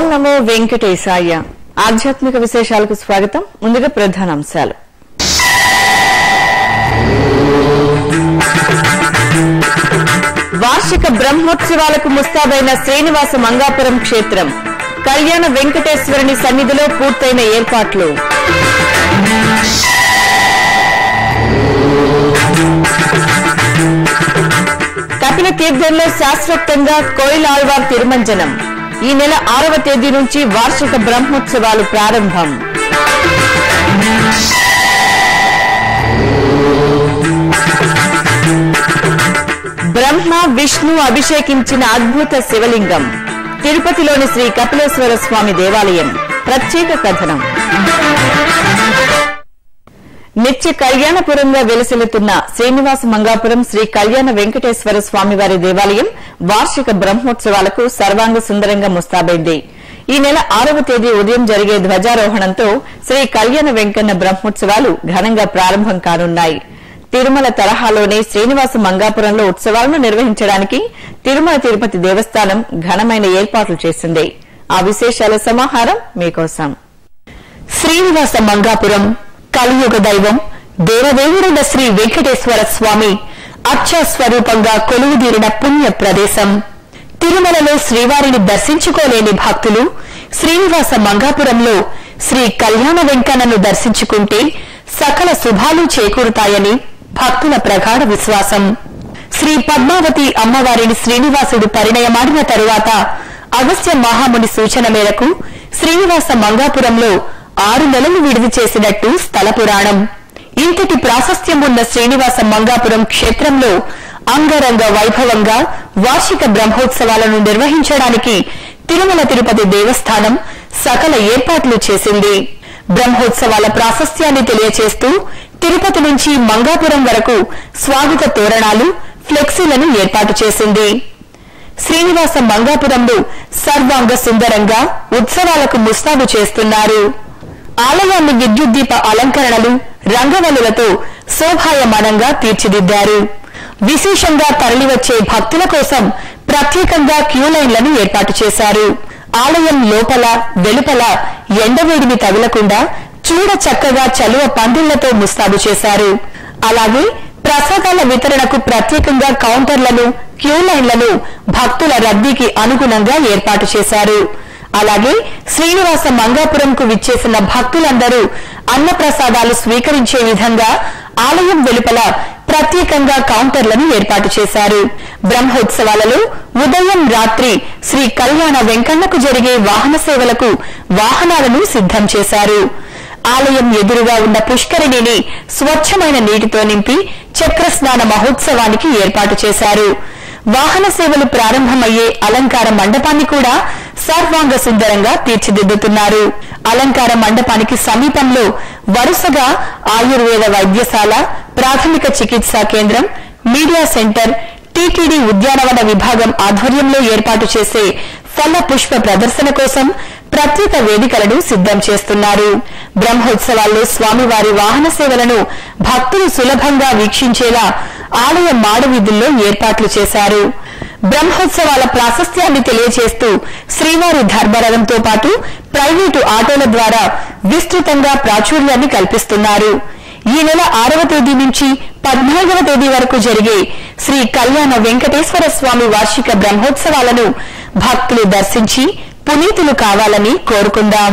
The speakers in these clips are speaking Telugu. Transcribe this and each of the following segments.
నమో వెంకటేశాయ ఆధ్యాత్మిక విశేషాలకు స్వాగతం ముందుగా ప్రధానాంశాలు వార్షిక బ్రహ్మోత్సవాలకు ముస్తాబైన శ్రీనివాస మంగాపురం క్షేత్రం కళ్యాణ వెంకటేశ్వరుని సన్నిధిలో పూర్తయిన ఏర్పాట్లు కపిల తీర్థంలో శాశ్వతంగా కోయిలాల్వార్ తిరుమంజనం ఈ నెల ఆరవ తేదీ నుంచి వార్షిక బ్రహ్మోత్సవాలు ప్రారంభం బ్రహ్మ విష్ణు అభిషేకించిన అద్భుత శివలింగం తిరుపతిలోని శ్రీ కపిలేశ్వర స్వామి దేవాలయం ప్రత్యేక కథనం నిత్య కళ్యాణపురంగా వెలసిల్లుతున్న శ్రీనివాస మంగాపురం శ్రీ కళ్యాణ వెంకటేశ్వర స్వామివారి దేవాలయం వార్షిక బ్రహ్మోత్సవాలకు సర్వాంగ సుందరంగా ముస్తాబైంది ఈ నెల ఆరవ తేదీ ఉదయం జరిగే ధ్వజారోహణంతో శ్రీ కళ్యాణ వెంకన్న బ్రహ్మోత్సవాలు ఘనంగా ప్రారంభం కానున్నాయి తిరుమల తరహాలోనే శ్రీనివాస మంగాపురంలో ఉత్సవాలను నిర్వహించడానికి తిరుమల తిరుపతి దేవస్థానం ఘనమైన ఏర్పాట్లు చేసింది ఆ విశేషాల సమాహారం మీకోసం శ్రీనివాస మంగాపురం కలియుగ దైవం దేవదేవుడైన శ్రీ వెంకటేశ్వర స్వామి అక్ష స్వరూపంగా కొలువుదీరిన పుణ్య ప్రదేశం తిరుమలలో శ్రీవారిని దర్శించుకోలేని భక్తులు శ్రీనివాస మంగాపురంలో శ్రీ కళ్యాణ వెంకన్నను దర్శించుకుంటే సకల శుభాలు చేకూరుతాయని భక్తుల ప్రగాఢ విశ్వాసం శ్రీ పద్మావతి అమ్మవారిని శ్రీనివాసుడు పరిణయమాడిన తరువాత అగస్త్య మహాముని సూచన మేరకు శ్రీనివాస మంగాపురంలో ఆరు నెలలు విడిది చేసినట్టు స్థల పురాణం ఇంతటి ప్రాశస్త్యం ఉన్న శ్రీనివాస మంగాపురం క్షేత్రంలో అంగరంగ వైభవంగా వార్షిక బ్రహ్మోత్సవాలను నిర్వహించడానికి తిరుమల తిరుపతి దేవస్థానం సకల ఏర్పాట్లు చేసింది బ్రహ్మోత్సవాల ప్రాశస్త్యాన్ని తెలియచేస్తూ తిరుపతి నుంచి మంగాపురం వరకు స్వాగత తోరణాలు ఫ్లెక్సీలను ఏర్పాటు చేసింది శ్రీనివాస మంగాపురంలో సర్వాంగ సుందరంగా ఉత్సవాలకు ముస్తాబు చేస్తున్నారు ఆలయాన్ని విద్యుత్ దీప అలంకరణలు రంగవల్లులతో శోభాయమానంగా తీర్చిదిద్దారు విశేషంగా తరలివచ్చే భక్తుల కోసం ప్రత్యేకంగా క్యూ లైన్లను ఏర్పాటు చేశారు ఆలయం లోపల వెలుపల ఎండవేడిని తగలకుండా చూడ చక్కగా చలువ పందిళ్లతో ముస్తాబు చేశారు అలాగే ప్రసాదాల వితరణకు ప్రత్యేకంగా కౌంటర్లను క్యూ లైన్లను భక్తుల రద్దీకి అనుగుణంగా ఏర్పాటు చేశారు అలాగే శ్రీనివాస మంగాపురంకు విచ్చేసిన భక్తులందరూ అన్నప్రసాదాలు స్వీకరించే విధంగా ఆలయం వెలుపల ప్రత్యేకంగా కౌంటర్లను ఏర్పాటు చేశారు బ్రహ్మోత్సవాలలో ఉదయం రాత్రి శ్రీ కళ్యాణ వెంకన్నకు జరిగే వాహన సేవలకు వాహనాలను సిద్ధం చేశారు ఆలయం ఎదురుగా ఉన్న పుష్కరిణిని స్వచ్ఛమైన నీటితో నింపి చక్రస్నాన మహోత్సవానికి ఏర్పాటు చేశారు వాహన సేవలు ప్రారంభమయ్యే అలంకార మండపాన్ని కూడా సర్వాంగ సుందరంగా తీర్చిదిద్దుతున్నారు అలంకార మండపానికి సమీపంలో వరుసగా ఆయుర్వేద వైద్యశాల ప్రాథమిక చికిత్సా కేంద్రం మీడియా సెంటర్ టీటీడీ ఉద్యానవన విభాగం ఆధ్వర్యంలో ఏర్పాటు చేసే ఫల పుష్ప ప్రదర్శన కోసం ప్రత్యేక వేదికలను సిద్ధం చేస్తున్నారు బ్రహ్మోత్సవాల్లో స్వామివారి వాహన సేవలను భక్తులు సులభంగా వీక్షించేలా ఆలయ మాడవీధుల్లో ఏర్పాట్లు చేశారు బ్రహ్మోత్సవాల ప్రాశస్త్యాన్ని తెలియజేస్తూ శ్రీవారి ధర్మరథంతో పాటు ప్రైవేటు ఆటోల ద్వారా విస్తృతంగా ప్రాచుర్యాన్ని కల్పిస్తున్నారు ఈ నెల ఆరవ తేదీ నుంచి పద్నాలుగవ తేదీ వరకు జరిగే శ్రీ కళ్యాణ వెంకటేశ్వర స్వామి వార్షిక బ్రహ్మోత్సవాలను భక్తులు దర్శించి పునీతులు కావాలని కోరుకుందాం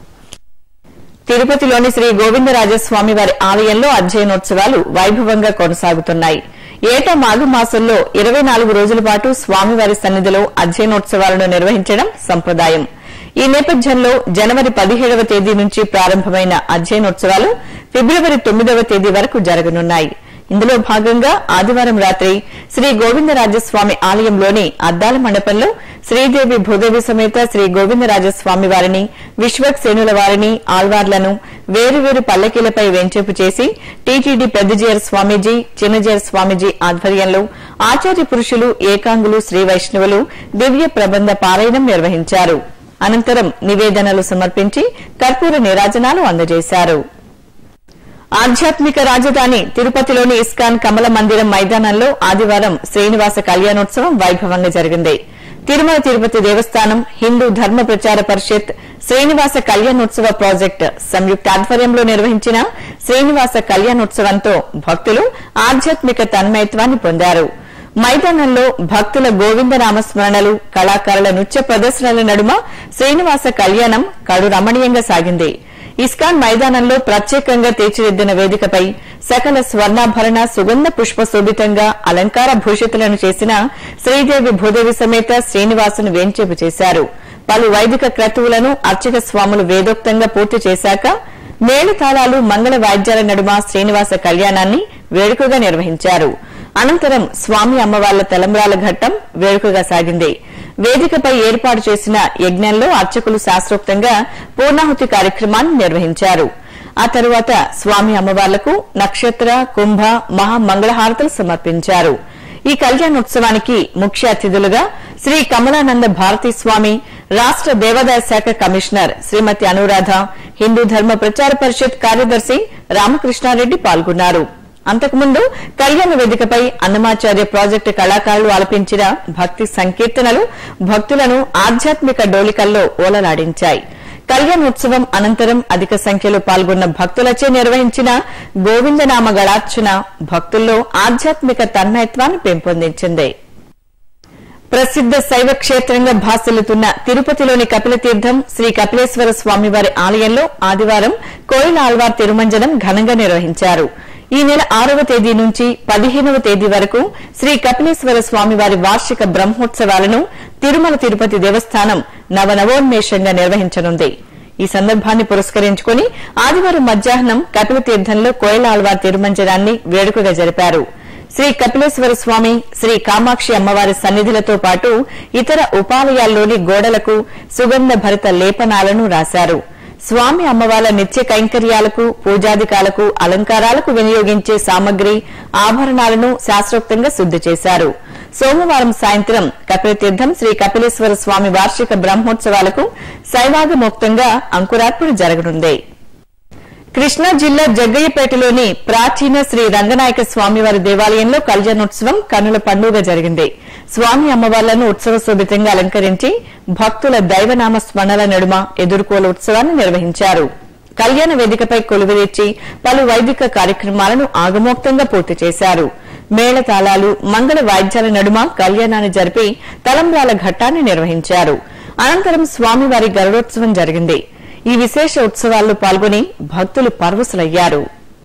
తిరుపతిలోని శ్రీ గోవిందరాజస్వామి వారి ఆలయంలో అధ్యయనోత్సవాలు వైభవంగా కొనసాగుతున్నాయి ఏటా మాఘ మాసంలో ఇరవై నాలుగు రోజుల పాటు స్వామివారి సన్నిధిలో అధ్యయనోత్సవాలను నిర్వహించడం సంప్రదాయం ఈ నేపథ్యంలో జనవరి పదిహేడవ తేదీ నుంచి ప్రారంభమైన అధ్యయనోత్సవాలు ఫిబ్రవరి తొమ్మిదవ తేదీ వరకు జరగనున్నాయి ఇందులో భాగంగా ఆదివారం రాత్రి శ్రీ గోవిందరాజస్వామి ఆలయంలోని అద్దాల మండపంలో శ్రీదేవి భూదేవి సమేత శ్రీ గోవిందరాజస్వామి వారిని విశ్వక్సేనుల వారిని ఆల్వార్లను వేరువేరు పల్లకీలపై వెంచేపు చేసి టీటీడీ పెద్దజీయర్ స్వామీజీ చిన్నజీయర్ స్వామీజీ ఆధ్వర్యంలో ఆచార్య పురుషులు ఏకాంగులు శ్రీ వైష్ణవులు దివ్య ప్రబంధ పారాయణం నిర్వహించారు అనంతరం నివేదనలు సమర్పించి కర్పూర నీరాజనాలు అందజేశారు ఆధ్యాత్మిక రాజధాని తిరుపతిలోని ఇస్కాన్ కమల మందిరం మైదానంలో ఆదివారం శ్రీనివాస కళ్యాణోత్సవం వైభవంగా జరిగింది తిరుమల తిరుపతి దేవస్థానం హిందూ ధర్మ ప్రచార పరిషత్ శ్రీనివాస కళ్యాణోత్సవ ప్రాజెక్ట్ సంయుక్త ఆధ్వర్యంలో నిర్వహించిన శ్రీనివాస కళ్యాణోత్సవంతో భక్తులు ఆధ్యాత్మిక తన్మయత్వాన్ని పొందారు మైదానంలో భక్తుల గోవిందనామ స్మరణలు కళాకారుల నృత్య ప్రదర్శనల నడుమ శ్రీనివాస కళ్యాణం కడు రమణీయంగా సాగింది ఇస్కాన్ మైదానంలో ప్రత్యేకంగా తీర్చిదిద్దిన వేదికపై సకల స్వర్ణాభరణ సుగంధ పుష్ప శోభితంగా అలంకార భూషితులను చేసిన శ్రీదేవి భూదేవి సమేత శ్రీనివాసును వేంచేపు చేశారు పలు వైదిక క్రతువులను అర్చక స్వాములు వేదోక్తంగా పూర్తి చేశాక మేళతాళాలు మంగళ వాయిద్యాల నడుమ శ్రీనివాస కళ్యాణాన్ని వేడుకగా నిర్వహించారు అనంతరం స్వామి అమ్మవార్ల తలంబ్రాల ఘట్టం వేడుకగా సాగింది వేదికపై ఏర్పాటు చేసిన యజ్ఞంలో అర్చకులు శాస్త్రోక్తంగా పూర్ణాహుతి కార్యక్రమాన్ని నిర్వహించారు ఆ తరువాత స్వామి అమ్మవార్లకు నక్షత్ర కుంభ మహామంగళహారతులు సమర్పించారు ఈ కళ్యాణోత్సవానికి ముఖ్య అతిథులుగా శ్రీ కమలానంద భారతీ స్వామి రాష్ట దేవాదాయ శాఖ కమిషనర్ శ్రీమతి అనురాధ హిందూ ధర్మ ప్రచార పరిషత్ కార్యదర్శి రామకృష్ణారెడ్డి పాల్గొన్నారు అంతకుముందు కళ్యాణ వేదికపై అన్నమాచార్య ప్రాజెక్టు కళాకారులు ఆలపించిన భక్తి సంకీర్తనలు భక్తులను ఆధ్యాత్మిక డోలికల్లో ఓలలాడించాయి కళ్యాణోత్సవం అనంతరం అధిక సంఖ్యలో పాల్గొన్న భక్తులచే నిర్వహించిన గోవిందనామ గళార్చన భక్తుల్లో ఆధ్యాత్మిక తన్మయత్వాన్ని పెంపొందించింది ప్రసిద్ద శైవ క్షేత్రంగా భాసిల్లుతున్న తిరుపతిలోని కపిలతీర్థం శ్రీ కపిలేశ్వర స్వామివారి ఆలయంలో ఆదివారం కోయిల ఆళ్వార్ తిరుమంజనం ఘనంగా నిర్వహించారు ఈ నెల ఆరవ తేదీ నుంచి పదిహేనవ తేదీ వరకు శ్రీ కపిలేశ్వర స్వామివారి వార్షిక బ్రహ్మోత్సవాలను తిరుమల తిరుపతి దేవస్థానం నవనవోన్మేషంగా నిర్వహించనుంది ఈ సందర్భాన్ని పురస్కరించుకుని ఆదివారం మధ్యాహ్నం కపిలతీర్థంలో కోయిల ఆళ్వార్ తిరుమంజనాన్ని వేడుకగా జరిపారు శ్రీ కపిలేశ్వర స్వామి శ్రీ కామాక్షి అమ్మవారి సన్నిధులతో పాటు ఇతర ఉపాలయాల్లోని గోడలకు సుగంధ భరిత లేపనాలను రాశారు స్వామి అమ్మవార్ల నిత్య కైంకర్యాలకు పూజాదికాలకు అలంకారాలకు వినియోగించే సామగ్రి ఆభరణాలను శాస్త్రోక్తంగా శుద్ది చేశారు సోమవారం సాయంత్రం కపిలతీర్థం శ్రీ కపిలేశ్వర స్వామి వార్షిక బ్రహ్మోత్సవాలకు శైవాగమోక్తంగా అంకురార్పణ జరగనుంది కృష్ణా జిల్లా జగ్గయ్యపేటలోని ప్రాచీన శ్రీ రంగనాయక స్వామివారి దేవాలయంలో కళ్యాణోత్సవం కన్నుల పండుగ జరిగింది స్వామి అమ్మవార్లను ఉత్సవ శోభితంగా అలంకరించి భక్తుల దైవనామ స్మరణల నడుమ ఎదుర్కోల ఉత్సవాన్ని నిర్వహించారు కళ్యాణ వేదికపై కొలువుదీర్చి పలు వైదిక కార్యక్రమాలను ఆగమోక్తంగా పూర్తి చేశారు మేళతాళాలు మంగళ వాయిద్యాల నడుమ కళ్యాణాన్ని జరిపి తలంబ్రాల ఘట్టాన్ని నిర్వహించారు అనంతరం స్వామివారి గరుడోత్సవం జరిగింది ఈ విశేష ఉత్సవాల్లో పాల్గొని భక్తులు పరవశులయ్యారు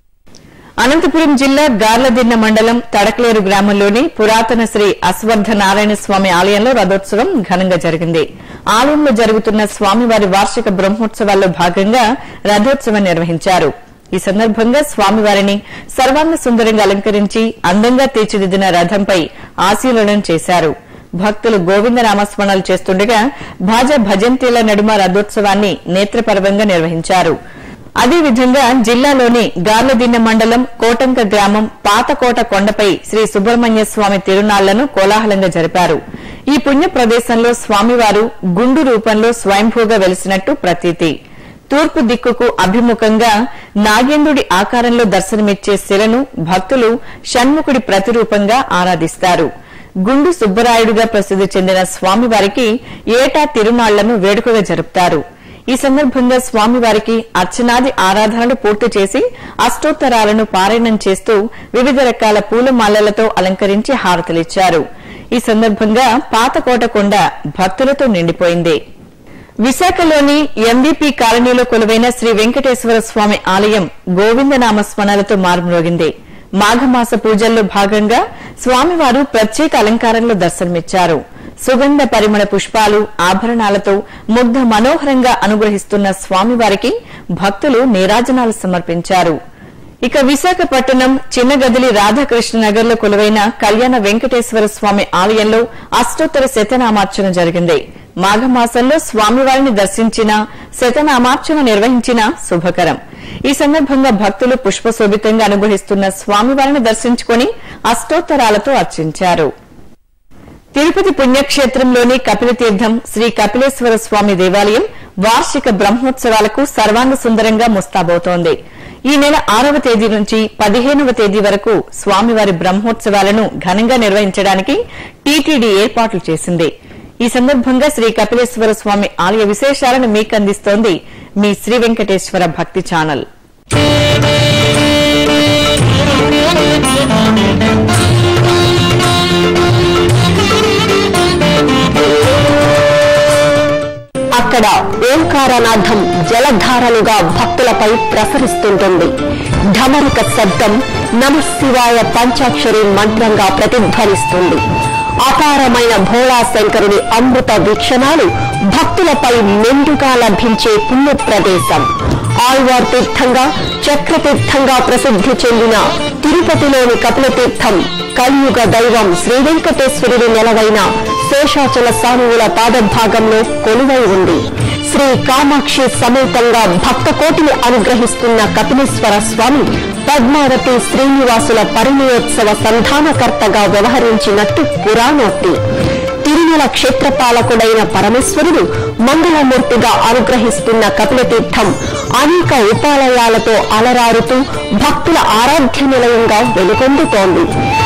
అనంతపురం జిల్లా గార్లదిన్న మండలం తడకలేరు గ్రామంలోని పురాతన శ్రీ అశ్వర్థ నారాయణ స్వామి ఆలయంలో రథోత్సవం ఘనంగా జరిగింది ఆలయంలో జరుగుతున్న స్వామివారి వార్షిక బ్రహ్మోత్సవాల్లో భాగంగా రథోత్సవం నిర్వహించారు ఈ సందర్భంగా స్వామివారిని సర్వాంగ సుందరంగా అలంకరించి అందంగా తీర్చిదిద్దిన రథంపై ఆశీలనం చేశారు భక్తులు గోవింద నామస్మరణలు చేస్తుండగా భాజ భజంతీల నడుమ రథోత్సవాన్ని నేత్రపర్వంగా నిర్వహించారు అదేవిధంగా జిల్లాలోని గార్లదిన్న మండలం కోటంక గ్రామం పాతకోట కొండపై శ్రీ సుబ్రహ్మణ్య స్వామి తిరునాళ్లను కోలాహలంగా జరిపారు ఈ పుణ్య ప్రదేశంలో స్వామివారు గుండు రూపంలో స్వయంభూగా వెలిసినట్టు ప్రతీతి తూర్పు దిక్కుకు అభిముఖంగా నాగేంద్రుడి ఆకారంలో దర్శనమిచ్చే శిలను భక్తులు షణ్ముఖుడి ప్రతిరూపంగా ఆరాధిస్తారు గుండు సుబ్బరాయుడుగా ప్రసిద్ది చెందిన స్వామివారికి ఏటా తిరునాళ్లను వేడుకగా జరుపుతారు ఈ సందర్భంగా స్వామివారికి అర్చనాది ఆరాధనలు పూర్తి చేసి అష్టోత్తరాలను పారాయణం చేస్తూ వివిధ రకాల పూలమాలలతో అలంకరించి హారతలిచ్చారు ఈ సందర్భంగా పాతకోట కొండ భక్తులతో నిండిపోయింది విశాఖలోని ఎంవీపీ కాలనీలో కొలువైన శ్రీ వెంకటేశ్వర స్వామి ఆలయం గోవిందనామ స్మరణలతో మారుమ్రోగింది మాఘమాస పూజల్లో భాగంగా స్వామివారు ప్రత్యేక అలంకారంలో దర్శనమిచ్చారు సుగంధ పరిమళ పుష్పాలు ఆభరణాలతో ముగ్ధ మనోహరంగా అనుగ్రహిస్తున్న స్వామివారికి భక్తులు నీరాజనాలు సమర్పించారు ఇక విశాఖపట్నం చిన్నగదిలి రాధాకృష్ణ నగర్ లో కొలువైన కళ్యాణ వెంకటేశ్వర స్వామి ఆలయంలో అష్టోత్తర శతనామార్చన జరిగింది మాఘమాసంలో స్వామివారిని దర్శించిన శతనామార్చన నిర్వహించిన శుభకరం ఈ సందర్భంగా భక్తులు పుష్పశోభితంగా అనుగ్రహిస్తున్న స్వామివారిని దర్శించుకుని అష్టోత్తరాలతో అర్చించారు తిరుపతి పుణ్యక్షేత్రంలోని కపిలతీర్థం శ్రీ కపిలేశ్వర స్వామి దేవాలయం వార్షిక బ్రహ్మోత్సవాలకు సర్వాంగ సుందరంగా ముస్తాబవుతోంది ఈ నెల ఆరవ తేదీ నుంచి పదిహేనవ తేదీ వరకు స్వామివారి బ్రహ్మోత్సవాలను ఘనంగా నిర్వహించడానికి టీటీడీ ఏర్పాట్లు చేసింది ఈ సందర్భంగా శ్రీ కపిలేశ్వర స్వామి ఆలయ విశేషాలను మీకు అందిస్తోంది మీ శ్రీ వెంకటేశ్వర భక్తి ఛానల్ అక్కడ ఓంకారనాథం జలధారలుగా భక్తులపై ప్రసరిస్తుంటుంది ఢమరుక శబ్దం నమశివాయ పంచాక్షరి మంత్రంగా ప్రతిధ్వనిస్తుంది అపారమైన భోళా శంకరుని అమృత వీక్షణాలు భక్తులపై మెండుగా లభించే పుణ్య ప్రదేశం ఆళ్వార్ తీర్థంగా చక్రతీర్థంగా ప్రసిద్ధి చెందిన తిరుపతిలోని కపిలతీర్థం కలియుగ దైవం శ్రీ వెంకటేశ్వరుడు నెలవైన శేషాచల సానువుల పాదభాగంలో కొలువై ఉంది శ్రీ కామాక్షి సమేతంగా భక్త కోటిని అనుగ్రహిస్తున్న కపిలేశ్వర స్వామి పద్మావతి శ్రీనివాసుల పరిణయోత్సవ సంధానకర్తగా వ్యవహరించినట్టు పురాణోక్తి తిరుమల క్షేత్రపాలకుడైన పరమేశ్వరుడు మంగళమూర్తిగా అనుగ్రహిస్తున్న కపిలతీర్థం అనేక ఉపాలయాలతో అలరారుతూ భక్తుల ఆరాధ్య నిలయంగా వెలుగొందుతోంది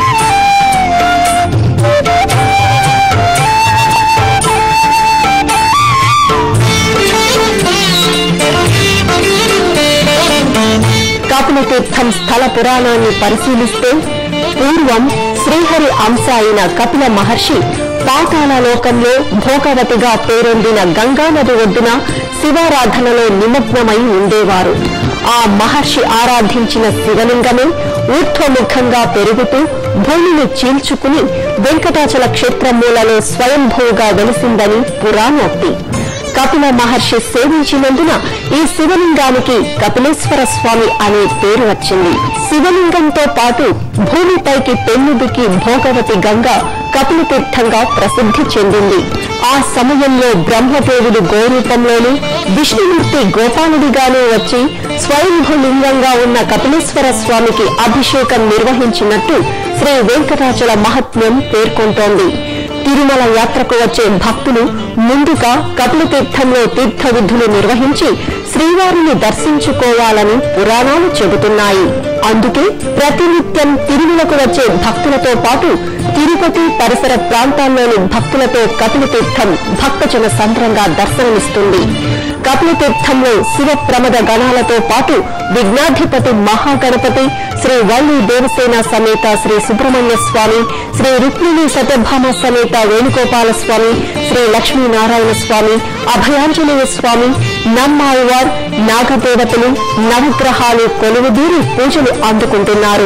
కపిలతీర్థం స్థల పురాణాన్ని పరిశీలిస్తే పూర్వం శ్రీహరి అంశ అయిన కపిల మహర్షి పాతాళ లోకంలో భోగవతిగా పేరొందిన గంగానది ఒడ్డున శివారాధనలో నిమగ్నమై ఉండేవారు ఆ మహర్షి ఆరాధించిన శివలింగమే ఊర్ధ్వముఖంగా పెరుగుతూ భూమిని చీల్చుకుని వెంకటాచల క్షేత్రమూలలో స్వయంభూగా వెలిసిందని పురాణోక్తి కపిల మహర్షి సేవించినందున ఈ శివలింగానికి కపిలేశ్వర స్వామి అనే పేరు వచ్చింది శివలింగంతో పాటు భూమిపైకి పెన్నుదికి భోగవతి గంగ కపిలతీర్థంగా ప్రసిద్ధి చెందింది ఆ సమయంలో బ్రహ్మదేవుడు గోరూపంలోనూ విష్ణుమూర్తి గోపాలుడిగానూ వచ్చి స్వయంభులింగంగా ఉన్న కపిలేశ్వర స్వామికి అభిషేకం నిర్వహించినట్టు శ్రీ వెంకటాచల మహత్మ్యం పేర్కొంటోంది తిరుమల యాత్రకు వచ్చే భక్తులు ముందుగా కపిలతీర్థంలో తీర్థ విధులు నిర్వహించి శ్రీవారిని దర్శించుకోవాలని పురాణాలు చెబుతున్నాయి అందుకే ప్రతినిత్యం తిరుమలకు వచ్చే భక్తులతో పాటు తిరుపతి పరిసర ప్రాంతాల్లోని భక్తులతో కపిలతీర్థం భక్తజన సంద్రంగా దర్శనమిస్తుంది కపిలతీర్థంలో శివ ప్రమద గణాలతో పాటు విఘ్నాధిపతి మహాగణపతి శ్రీ వల్లి దేవసేన సమేత శ్రీ సుబ్రహ్మణ్య స్వామి శ్రీ రుక్మిణి సత్యభామ సమేత వేణుగోపాల స్వామి శ్రీ లక్ష్మీనారాయణ స్వామి అభయాంజనేయ స్వామి నమ్మాయివార్ నాగదేవతలు నవగ్రహాలు కొలువుదీరి పూజలు అందుకుంటున్నారు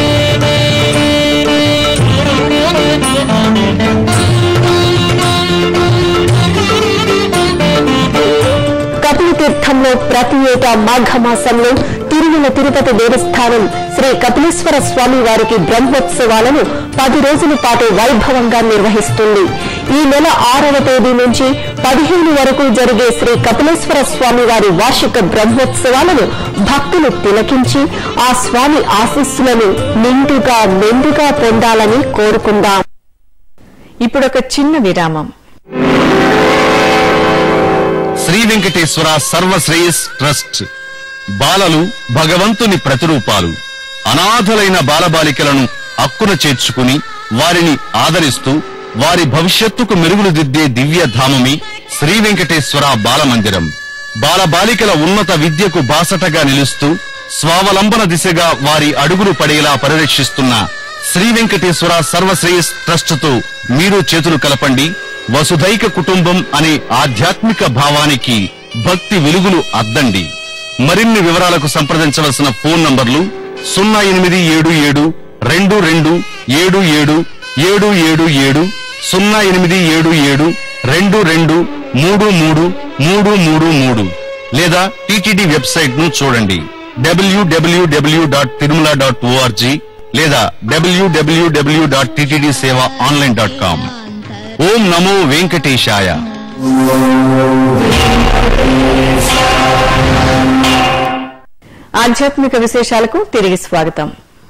కపిలతీర్థంలో ప్రతి ఏటా మాఘమాసంలో తిరుమల తిరుపతి దేవస్థానం శ్రీ కపిలేశ్వర స్వామి వారికి బ్రహ్మోత్సవాలను పది రోజుల పాటు వైభవంగా నిర్వహిస్తుంది ఈ నెల ఆరవ తేదీ నుంచి పదిహేను వరకు జరిగే శ్రీ కపిలేశ్వర స్వామి వారి వార్షిక బ్రహ్మోత్సవాలను భక్తులు తిలకించి ఆ స్వామి ఆశీస్సులను నిండుగా మెండుగా పొందాలని కోరుకుందాం ఇప్పుడొక చిన్న విరామం శ్రీ వెంకటేశ్వర సర్వశ్రేయస్ ట్రస్ట్ బాలలు భగవంతుని ప్రతిరూపాలు అనాథలైన బాలబాలికలను అక్కున చేర్చుకుని వారిని ఆదరిస్తూ వారి భవిష్యత్తుకు మెరుగులు దిద్దే దివ్య ధామమి శ్రీ వెంకటేశ్వర బాలమందిరం బాలబాలికల ఉన్నత విద్యకు బాసటగా నిలుస్తూ స్వావలంబన దిశగా వారి అడుగులు పడేలా పరిరక్షిస్తున్న శ్రీ వెంకటేశ్వర సర్వశ్రేయస్ ట్రస్టుతో మీరు చేతులు కలపండి వసుధైక కుటుంబం అనే ఆధ్యాత్మిక భావానికి భక్తి వెలుగులు అద్దండి మరిన్ని వివరాలకు సంప్రదించవలసిన ఫోన్ నంబర్లు సున్నా ఎనిమిది ఏడు ఏడు రెండు రెండు ఏడు ఏడు ఏడు ఏడు ఏడు సున్నా ఎనిమిది ఏడు ఏడు రెండు రెండు మూడు మూడు మూడు మూడు మూడు లేదా టిటిడి వెబ్సైట్ ను చూడండి W W W dot Tirumala dot O R G లేదా W W W dot TTD seva online dot com ఓం నమో వెంకటేశాయ ఆధ్యాత్మిక విశేషాలకు తిరిగి స్వాగతం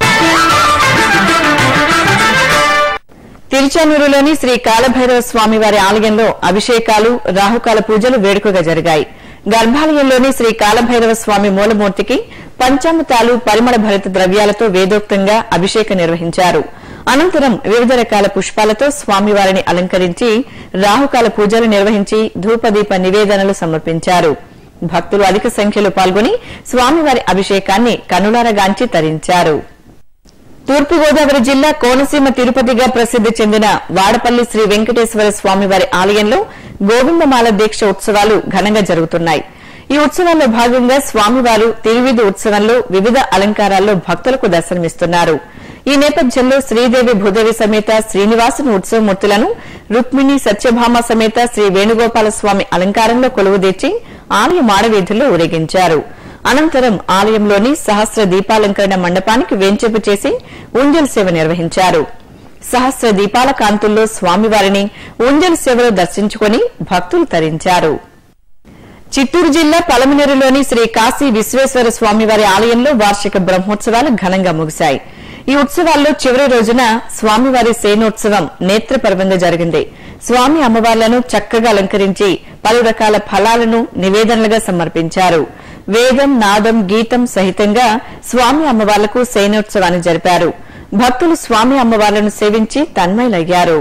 తిరుచానూరులోని శ్రీ కాలభైరవ స్వామి వారి ఆలయంలో అభిషేకాలు రాహుకాల పూజలు వేడుకగా జరిగాయి గర్భాలయంలోని శ్రీ కాలభైరవ స్వామి మూలమూర్తికి పంచామృతాలు పరిమళ భరిత ద్రవ్యాలతో వేదోక్తంగా అభిషేకం నిర్వహించారు అనంతరం వివిధ రకాల పుష్పాలతో స్వామివారిని అలంకరించి రాహుకాల పూజలు నిర్వహించి ధూపదీప నివేదనలు సమర్పించారు భక్తులు అధిక సంఖ్యలో పాల్గొని స్వామివారి అభిషేకాన్ని కనులారగాంచి తరించారు తూర్పుగోదావరి జిల్లా కోనసీమ తిరుపతిగా ప్రసిద్ది చెందిన వాడపల్లి శ్రీ వెంకటేశ్వర స్వామివారి ఆలయంలో గోవిందమాల దీక్ష ఉత్సవాలు ఘనంగా జరుగుతున్నాయి ఈ ఉత్సవాల్లో భాగంగా స్వామివారు తిరువిధి ఉత్సవంలో వివిధ అలంకారాల్లో భక్తులకు దర్శనమిస్తున్నారు ఈ నేపథ్యంలో శ్రీదేవి భూదేవి సమేత శ్రీనివాసుని ఉత్సవమూర్తులను రుక్మిణి సత్యభామ సమేత శ్రీ వేణుగోపాల స్వామి అలంకారంలో కొలువుదీర్చి ఆలయ మాడవీధుల్లో ఊరేగించారు అనంతరం ఆలయంలోని సహస్ర దీపాలంకరణ మండపానికి వేంచేపు చేసి ఉంజల్ సేవ నిర్వహించారు సహస్ర దీపాల కాంతుల్లో స్వామివారిని ఉంజల్ సేవలో దర్శించుకుని భక్తులు తరించారు చిత్తూరు జిల్లా పలమనేరులోని శ్రీ కాశీ విశ్వేశ్వర స్వామివారి ఆలయంలో వార్షిక బ్రహ్మోత్సవాలు ఘనంగా ముగిశాయి ఈ ఉత్సవాల్లో చివరి రోజున స్వామివారి సేనోత్సవం నేత్రపర్వంగా జరిగింది స్వామి అమ్మవార్లను చక్కగా అలంకరించి పలు రకాల ఫలాలను నివేదనలుగా సమర్పించారు వేదం నాదం గీతం సహితంగా స్వామి అమ్మవార్లకు సేనోత్సవాన్ని జరిపారు భక్తులు స్వామి అమ్మవార్లను సేవించి తన్మయులయ్యారు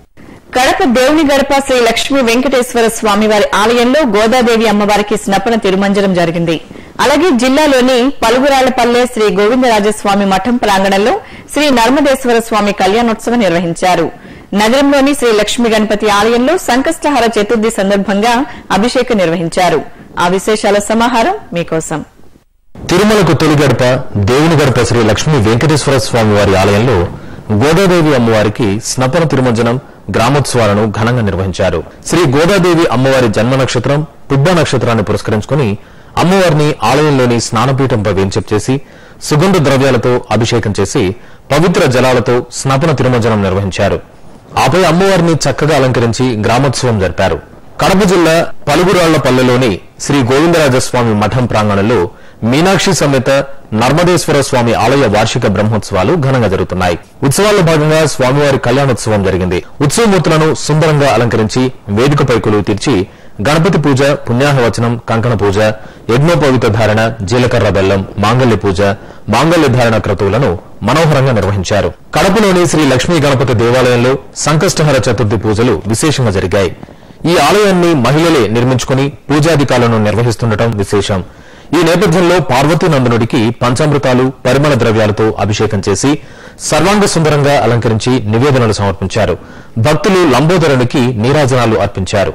కడప దేవుని గడప శ్రీ లక్ష్మీ వెంకటేశ్వర స్వామివారి ఆలయంలో గోదాదేవి అమ్మవారికి స్నపన తిరుమంజనం జరిగింది అలాగే జిల్లాలోని పలుగురాళ్లపల్లె శ్రీ గోవిందరాజస్వామి మఠం ప్రాంగణంలో శ్రీ నర్మదేశ్వర స్వామి కళ్యాణోత్సవం నిర్వహించారు నగరంలోని శ్రీ లక్ష్మీ గణపతి ఆలయంలో సంకష్టహార చతుర్థి సందర్భంగా అభిషేకం నిర్వహించారు ఆ విశేషాల సమాహారం మీకోసం తిరుమలకు తొలి గడప దేవుని గడప శ్రీ లక్ష్మీ వెంకటేశ్వర స్వామి వారి ఆలయంలో గోదాదేవి అమ్మవారికి స్నపన తిరుమంజనం గ్రామోత్సవాలను ఘనంగా నిర్వహించారు శ్రీ గోదాదేవి అమ్మవారి జన్మ నక్షత్రం పుబ్బ నక్షత్రాన్ని పురస్కరించుకుని అమ్మవారిని ఆలయంలోని స్నానపీఠంపై వేంచెప్ చేసి సుగంధ ద్రవ్యాలతో అభిషేకం చేసి పవిత్ర జలాలతో స్నపన తిరుమంజనం నిర్వహించారు ఆపై అమ్మవారిని చక్కగా అలంకరించి గ్రామోత్సవం జరిపారు కడప జిల్లా పలుగురాళ్లపల్లెలోని శ్రీ గోవిందరాజస్వామి మఠం ప్రాంగణంలో మీనాక్షి సమేత నర్మదేశ్వర స్వామి ఆలయ వార్షిక బ్రహ్మోత్సవాలు ఘనంగా జరుగుతున్నాయి ఉత్సవాల్లో భాగంగా స్వామివారి కళ్యాణోత్సవం జరిగింది ఉత్సవమూర్తులను సుందరంగా అలంకరించి వేదికపై కొలువు తీర్చి గణపతి పూజ పుణ్యాహవచనం కంకణ పూజ యజ్ఞోపవిత ధారణ జీలకర్ర బెల్లం మాంగళ్య పూజ మాంగళ్య ధారణ క్రతువులను మనోహరంగా నిర్వహించారు కడపలోని శ్రీ లక్ష్మీ గణపతి దేవాలయంలో సంకష్టహర చతుర్థి పూజలు విశేషంగా జరిగాయి ఈ ఆలయాన్ని మహిళలే నిర్మించుకుని పూజాధికాలను నిర్వహిస్తుండటం విశేషం ఈ నేపథ్యంలో పార్వతీనందనుడికి పంచామృతాలు పరిమళ ద్రవ్యాలతో అభిషేకం చేసి సర్వాంగ సుందరంగా అలంకరించి నివేదనలు సమర్పించారు భక్తులు లంబోదరునికి నీరాజనాలు అర్పించారు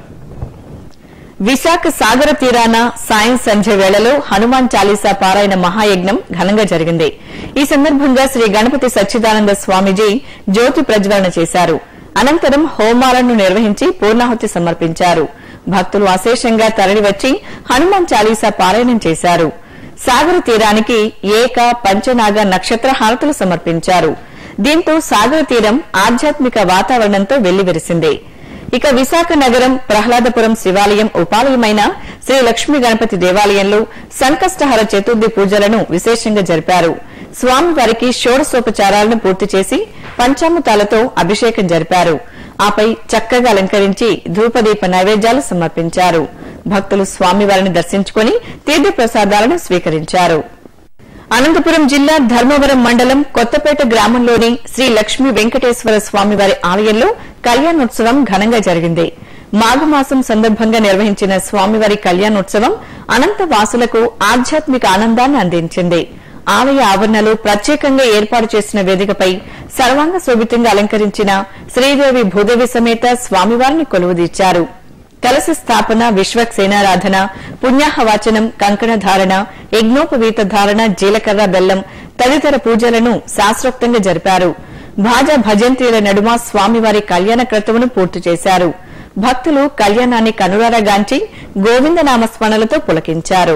విశాఖ సాగర తీరాన సాయం సంధ్య వేళలో హనుమాన్ చాలీసా పారాయణ మహాయజ్ఞం ఘనంగా జరిగింది ఈ సందర్భంగా శ్రీ గణపతి సచ్చిదానంద స్వామీజీ జ్యోతి ప్రజ్వలన చేశారు అనంతరం హోమాలను నిర్వహించి పూర్ణాహుతి సమర్పించారు భక్తులు అశేషంగా తరలివచ్చి హనుమాన్ చాలీసా పారాయణం చేశారు సాగర తీరానికి ఏక పంచనాగ నక్షత్ర హారతులు సమర్పించారు దీంతో సాగర తీరం ఆధ్యాత్మిక వాతావరణంతో వెల్లివిరిసింది ఇక విశాఖ నగరం ప్రహ్లాదపురం శివాలయం ఉపాలయమైన శ్రీ లక్ష్మీ గణపతి దేవాలయంలో సంకష్టహర చతుర్థి పూజలను విశేషంగా జరిపారు స్వామివారికి షోడశోపచారాలను పూర్తి చేసి పంచామృతాలతో అభిషేకం జరిపారు ఆపై చక్కగా అలంకరించి ధూపదీప నైవేద్యాలు సమర్పించారు భక్తులు స్వామివారిని దర్శించుకుని తీర్థప్రసాదాలను స్వీకరించారు అనంతపురం జిల్లా ధర్మవరం మండలం కొత్తపేట గ్రామంలోని శ్రీ లక్ష్మీ వెంకటేశ్వర స్వామివారి ఆలయంలో కళ్యాణోత్సవం ఘనంగా జరిగింది మాఘమాసం సందర్భంగా నిర్వహించిన స్వామివారి కళ్యాణోత్సవం అనంత వాసులకు ఆధ్యాత్మిక ఆనందాన్ని అందించింది ఆలయ ఆవరణలో ప్రత్యేకంగా ఏర్పాటు చేసిన వేదికపై సర్వాంగ శోభితంగా అలంకరించిన శ్రీదేవి భూదేవి సమేత స్వామివారిని కొలువుదీర్చారు కలశ స్థాపన విశ్వక్సేనారాధన పుణ్యాహవాచనం కంకణ ధారణ యజ్ఞోపవీత ధారణ జీలకర్ర బెల్లం తదితర పూజలను శాస్త్రోక్తంగా జరిపారు భాజా భజంత్రీల నడుమ స్వామివారి కళ్యాణ క్రతువును పూర్తి చేశారు భక్తులు కళ్యాణాన్ని కనురారగాంచి గోవిందనామస్మరణలతో పులకించారు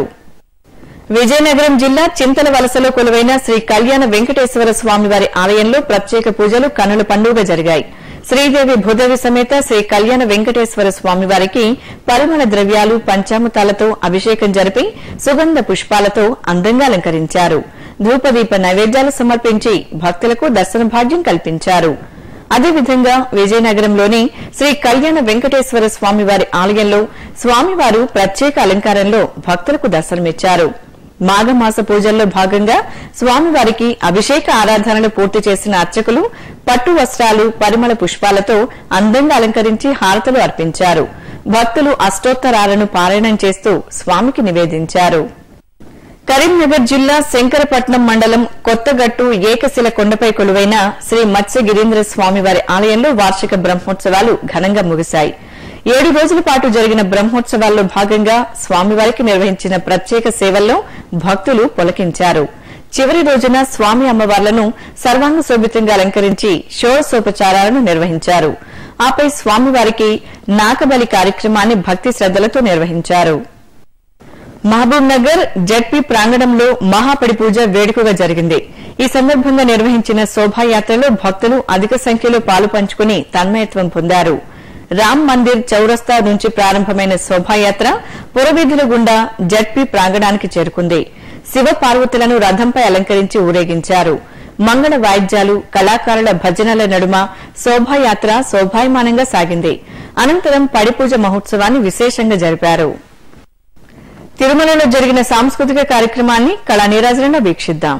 విజయనగరం జిల్లా చింతల వలసలో కొలువైన శ్రీ కళ్యాణ వెంకటేశ్వర స్వామివారి ఆలయంలో ప్రత్యేక పూజలు కనుల పండుగ జరిగాయి శ్రీదేవి భూదేవి సమేత శ్రీ కళ్యాణ వెంకటేశ్వర స్వామివారికి పరిమళ ద్రవ్యాలు పంచామృతాలతో అభిషేకం జరిపి సుగంధ పుష్పాలతో అందంగా అలంకరించారు ధూపదీప నైవేద్యాలు సమర్పించి భక్తులకు దర్శన భాగ్యం కల్పించారు అదేవిధంగా విజయనగరంలోని శ్రీ కళ్యాణ వెంకటేశ్వర స్వామివారి ఆలయంలో స్వామివారు ప్రత్యేక అలంకారంలో భక్తులకు దర్శనమిచ్చారు మాఘమాస పూజల్లో భాగంగా స్వామివారికి అభిషేక ఆరాధనలు పూర్తి చేసిన అర్చకులు పట్టు వస్త్రాలు పరిమళ పుష్పాలతో అందంగా అలంకరించి హారతులు అర్పించారు భక్తులు అష్టోత్తరాలను పారాయణం చేస్తూ స్వామికి నివేదించారు కరీంనగర్ జిల్లా శంకరపట్నం మండలం కొత్తగట్టు ఏకశిల కొండపై కొలువైన శ్రీ మత్స్య గిరీంద్ర స్వామివారి ఆలయంలో వార్షిక బ్రహ్మోత్సవాలు ఘనంగా ముగిశాయి ఏడు రోజుల పాటు జరిగిన బ్రహ్మోత్సవాల్లో భాగంగా స్వామివారికి నిర్వహించిన ప్రత్యేక సేవల్లో భక్తులు పొలకించారు చివరి రోజున స్వామి అమ్మవార్లను సర్వాంగ శోభితంగా అలంకరించి షోడశోపచారాలను నిర్వహించారు ఆపై స్వామివారికి నాకబలి కార్యక్రమాన్ని భక్తి శ్రద్దలతో నిర్వహించారు మహబూబ్ నగర్ జడ్పీ ప్రాంగణంలో మహాపడి పూజ వేడుకగా జరిగింది ఈ సందర్భంగా నిర్వహించిన శోభాయాత్రలో భక్తులు అధిక సంఖ్యలో పాలు పంచుకుని తన్మయత్వం పొందారు రామ్ మందిర్ చౌరస్తా నుంచి ప్రారంభమైన శోభాయాత్ర పురవీధుల గుండా జడ్పీ ప్రాంగణానికి చేరుకుంది శివ పార్వతులను రథంపై అలంకరించి ఊరేగించారు మంగళ వాయిద్యాలు కళాకారుల భజనల నడుమ శోభాయాత్ర శోభాయమానంగా సాగింది అనంతరం పడిపూజ మహోత్సవాన్ని విశేషంగా జరిపారు తిరుమలలో జరిగిన సాంస్కృతిక కార్యక్రమాన్ని కళా నీరాజనంలో వీక్షిద్దాం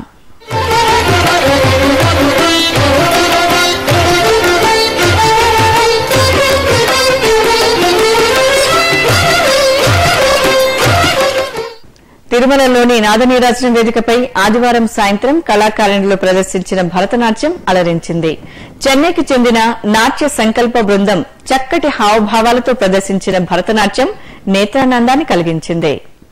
తిరుమలలోని నాదనీరాజనం వేదికపై ఆదివారం సాయంత్రం కళాకారుణిలో ప్రదర్శించిన భరతనాట్యం అలరించింది చెన్నైకి చెందిన నాట్య సంకల్ప బృందం చక్కటి హావభావాలతో ప్రదర్శించిన భరతనాట్యం నేత్రానందాన్ని కలిగించింది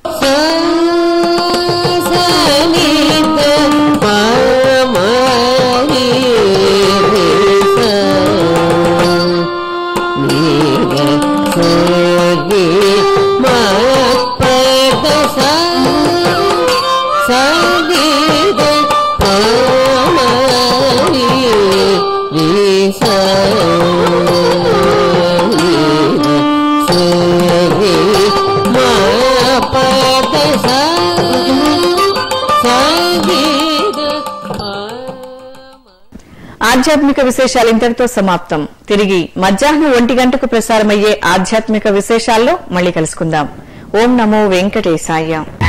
ఆధ్యాత్మిక విశేషాలు ఇంతటితో సమాప్తం తిరిగి మధ్యాహ్నం ఒంటి గంటకు ప్రసారమయ్యే ఆధ్యాత్మిక విశేషాల్లో మళ్ళీ కలుసుకుందాం ఓం నమో వెంకటేశాయ